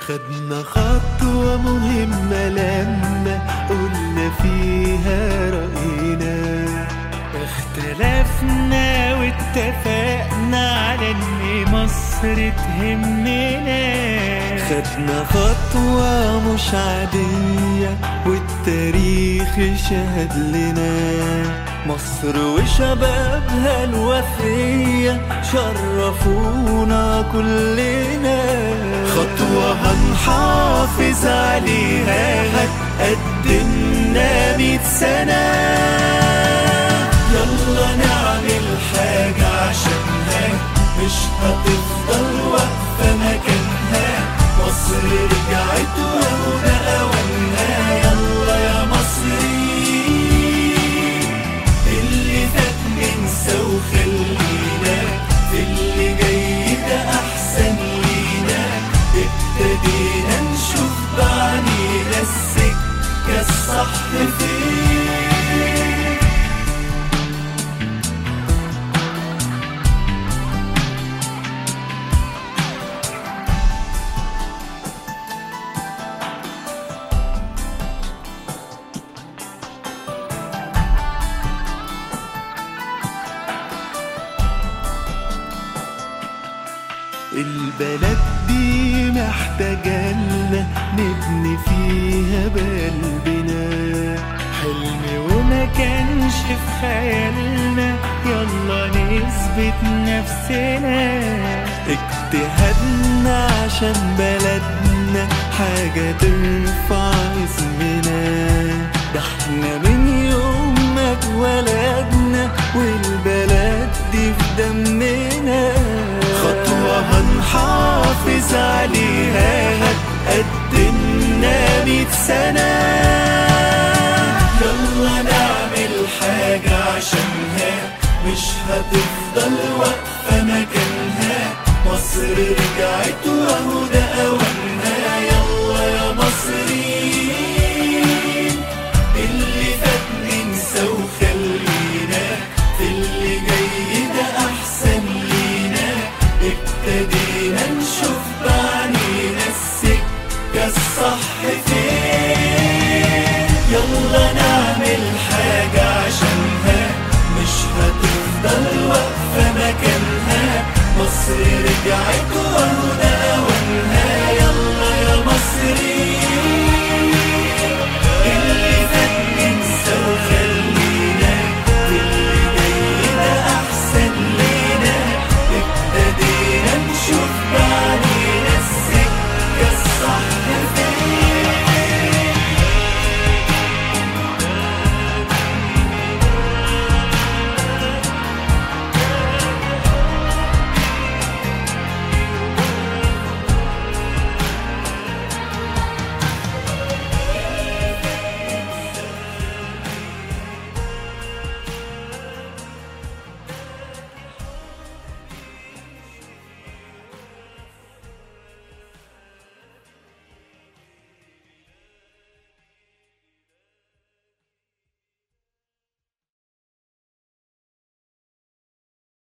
خدنا خطوة مهمة لما قلنا فيها رأينا اختلفنا واتفقنا على ان مصر تهمنا خدنا خطوة مش عادية والتاريخ شهد لنا مصر وشبابها الوفية شرفونا كلنا خطوة هنحافظ عليها هتقدمنا مية سنة يلا نعمل حاجة عشانها مش هتفضل واقفة مكانها مصر رجعت وهنا أولها يلا يا مصري اللي فات ننسى وخلينا في اللي جاي ده أحسن لينا ابتدينا نشوف بعينينا السكة الصح فين البلد دي محتاجة لنا نبني فيها بقلبنا حلم وما كانش في خيالنا يلا نثبت نفسنا اجتهدنا عشان بلدنا حاجة ترفع اسمنا ده احنا من يوم ما اتولدنا والبلد دي في دمنا خطوة هنحافظ عليها هتقدمنا مية سنة يلا نعمل حاجة عشانها مش هتفضل واقفة مكانها مصر رجعت وهو ده